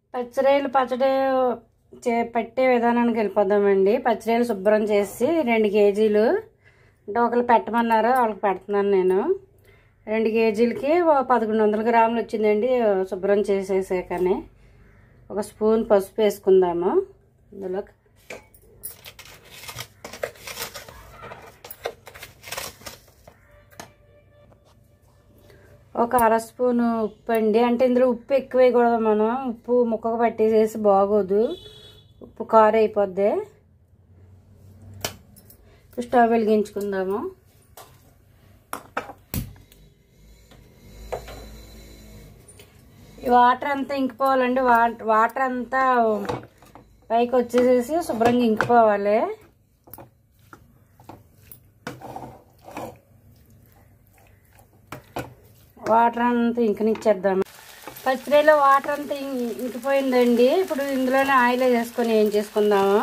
పచ్చిరేలు పచ్చడి చే పెట్టే విధానానికి వెళ్ళిపోదామండి పచ్చిరేలు శుభ్రం చేసి రెండు కేజీలు అంటే ఒకరు పెట్టమన్నారు వాళ్ళకి పెడుతున్నాను నేను రెండు కేజీలకి ఓ పదకొండు వందల గ్రాములు వచ్చిందండి శుభ్రం చేసేసాకనే ఒక స్పూన్ పసుపు వేసుకుందాము ఇందులో ఒక అర స్పూను ఉప్పు అండి అంటే ఇందులో ఉప్పు ఎక్కువ వేయకూడదు మనం ఉప్పు ముక్కకు పట్టేసేసి బాగోదు ఉప్పు కారు అయిపోద్ది ఇప్పుడు స్టవ్ వెలిగించుకుందాము ఈ వాటర్ అంతా ఇంకిపోవాలండి వా- వాటర్ అంతా పైకి వచ్చేసేసి శుభ్రంగా ఇంకిపోవాలి వాటర్ అంతా ఇంకనిచ్చేద్దాం పచ్చిరేలో వాటర్ అంతా ఇం- ఇంకిపోయిందండి ఇప్పుడు ఇందులోనే ఆయిల్ వేసుకొని ఏం చేసుకుందాము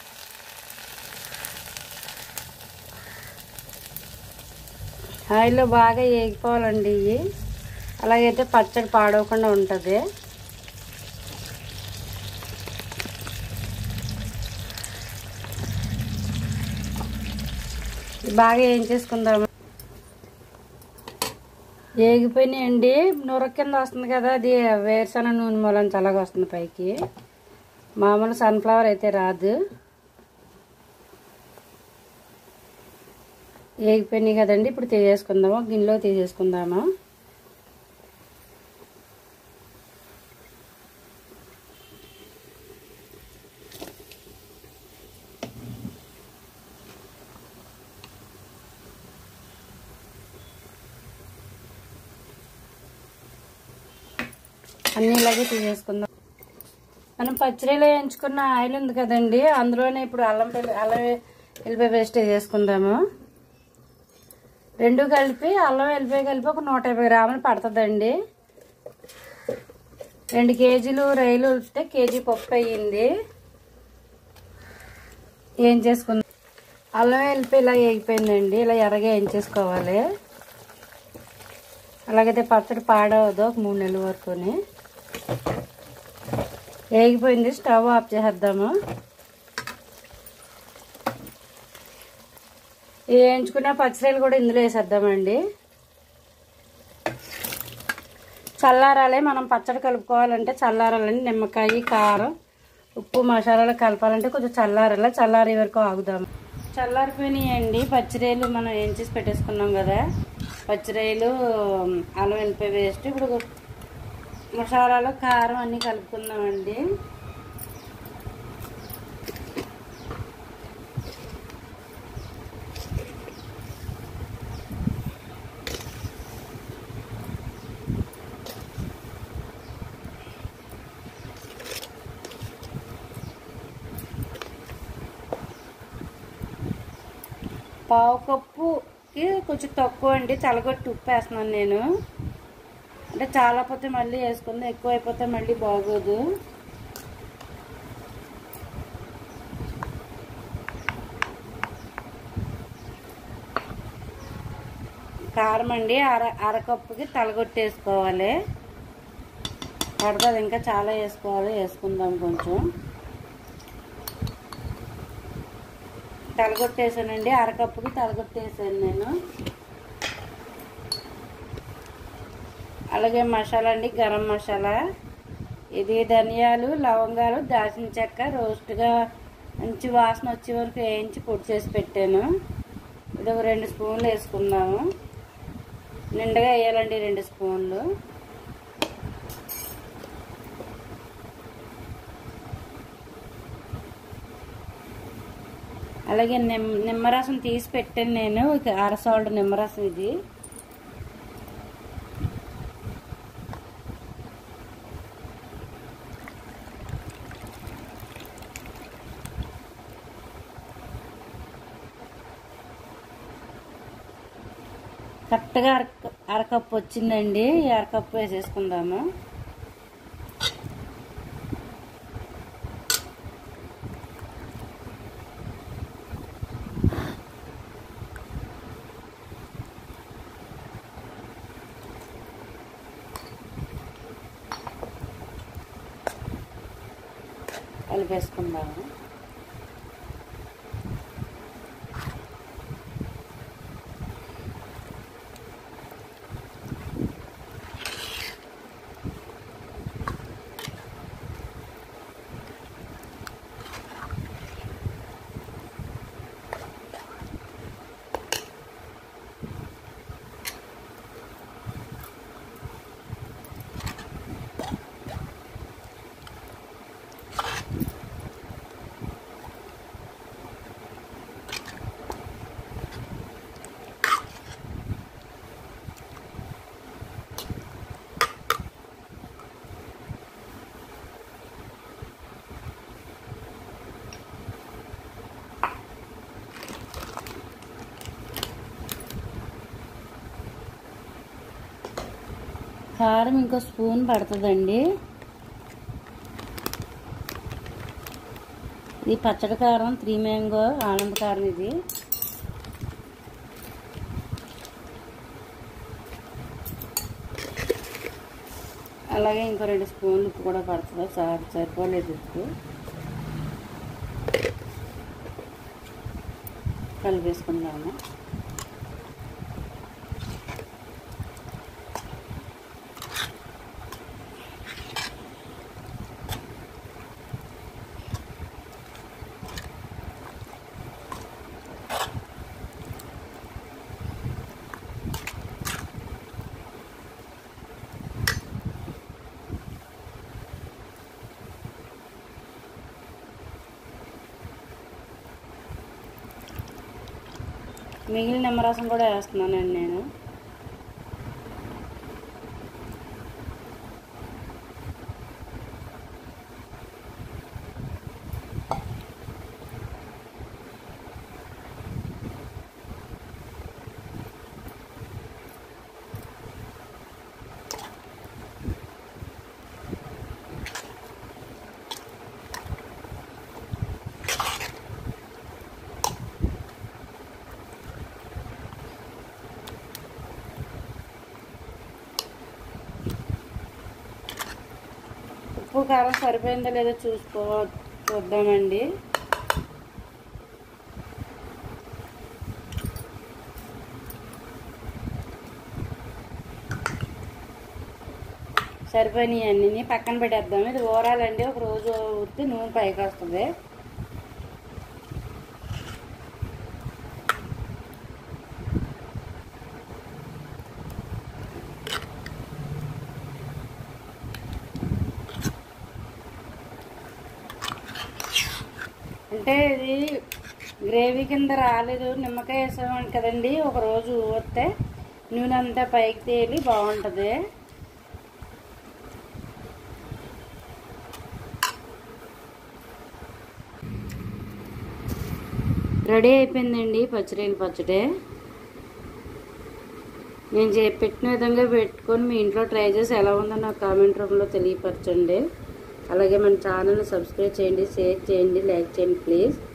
ఆయిల్లో బాగా వేగిపోవాలండి ఇవి అలాగైతే పచ్చడి పాడవకుండా ఉంటుంది బాగా ఏం చేసుకుందాము వేగిపోయినాయండి నూర కింద వస్తుంది కదా అది వేరుశనగ నూనె మూలం చల్లగా వస్తుంది పైకి మామూలు సన్ఫ్లవర్ అయితే రాదు వేగిపోయినాయి కదండి ఇప్పుడు తీసేసుకుందాము గిన్నెలో తీసేసుకుందాము అన్నీ ఇలాగే తీసేసుకుందాం మనం పచ్చడిలో వేయించుకున్న ఆయిల్ ఉంది కదండి అందులోనే ఇప్పుడు అల్లం పెల్లి అల్లం వెల్లిపాయ పేస్ట్ వేసుకుందాము రెండు కలిపి అల్లం వెల్లిపాయ కలిపి ఒక నూట యాభై గ్రాములు పడుతుందండి రెండు కేజీలు రైలు ఉడితే కేజీ పప్పు అయ్యింది ఏం చేసుకుందాం అల్లం వెల్లిపాయ ఇలా వేగిపోయిందండి ఇలా ఎర్రగా వేయించేసుకోవాలి అలాగైతే పచ్చడి పాడవదు ఒక మూడు నెలల వరకుని వేగిపోయింది స్టవ్ ఆఫ్ చేసేద్దాము వేయించుకున్న పచ్చిరీలు కూడా ఇందులో వేసేద్దామండి చల్లారాలి మనం పచ్చడి కలుపుకోవాలంటే చల్లారాలండి నిమ్మకాయ కారం ఉప్పు మసాలాలు కలపాలంటే కొంచెం చల్లారాలి చల్లారే వరకు ఆగుదాం చల్లారిపోయినాయండి పచ్చిరేలు మనం ఏం చేసి పెట్టేసుకున్నాం కదా పచ్చిరేలు అల్లం వెల్లిపాయ వేస్ట్ ఇప్పుడు మసాలాలు కారం అన్నీ కలుపుకుందామండి పావు కప్పుకి కొంచెం తక్కువ అండి చల్లగొట్టి ఉప్పు వేస్తున్నాను నేను అంటే చాలా పోతే మళ్ళీ వేసుకుంది ఎక్కువ అయిపోతే మళ్ళీ బాగోదు కారం అండి అర అరకప్పుకి తలగొట్టేసుకోవాలి పడుతుంది ఇంకా చాలా వేసుకోవాలి వేసుకుందాం కొంచెం తలగొట్టేసానండి అరకప్పుకి తలగొట్టేసాను నేను అలాగే మసాలా అండి గరం మసాలా ఇది ధనియాలు లవంగాలు దాల్చిన చెక్క రోస్ట్గా మంచి వాసన వచ్చే వరకు వేయించి పొడి చేసి పెట్టాను ఇది ఒక రెండు స్పూన్లు వేసుకుందాము నిండుగా వేయాలండి రెండు స్పూన్లు అలాగే నిమ్ నిమ్మరసం తీసి పెట్టాను నేను ఇక అర సాల్ట్ నిమ్మరసం ఇది కరెక్ట్గా అర అరకప్పు వచ్చిందండి ఈ అరకప్పు వేసేసుకుందాము కలిపేసుకుందాము కారం ఇంకో స్పూన్ పడుతుందండి ఇది పచ్చడి కారం త్రీ మ్యాంగో ఆనంద కారం ఇది అలాగే ఇంకో రెండు స్పూన్లు ఉప్పు కూడా పడుతుంది సార్ సరిపోలేదు ఉప్పు కలిపేసుకుందాము మిగిలిన నిమ్మరసం కూడా వేస్తున్నానండి నేను ఉప్పు కారం సరిపోయిందో లేదో చూసుకో చూద్దామండి సరిపోయినాయి అన్నీ పక్కన పెట్టేద్దాం ఇది ఊరాలండి ఒక రోజు ఉత్తి నూనె పైకి వస్తుంది అంటే ఇది గ్రేవీ కింద రాలేదు నిమ్మకాయ వేసామని కదండి ఒక రోజు ఊరితే నూనె అంతా పైకి తేలి బాగుంటుంది రెడీ అయిపోయిందండి పచ్చడిని పచ్చడి నేను చే పెట్టిన విధంగా పెట్టుకొని మీ ఇంట్లో ట్రై చేసి ఎలా ఉందో నాకు కామెంట్ రూపంలో తెలియపరచండి అలాగే మన ఛానల్ని సబ్స్క్రైబ్ చేయండి షేర్ చేయండి లైక్ చేయండి ప్లీజ్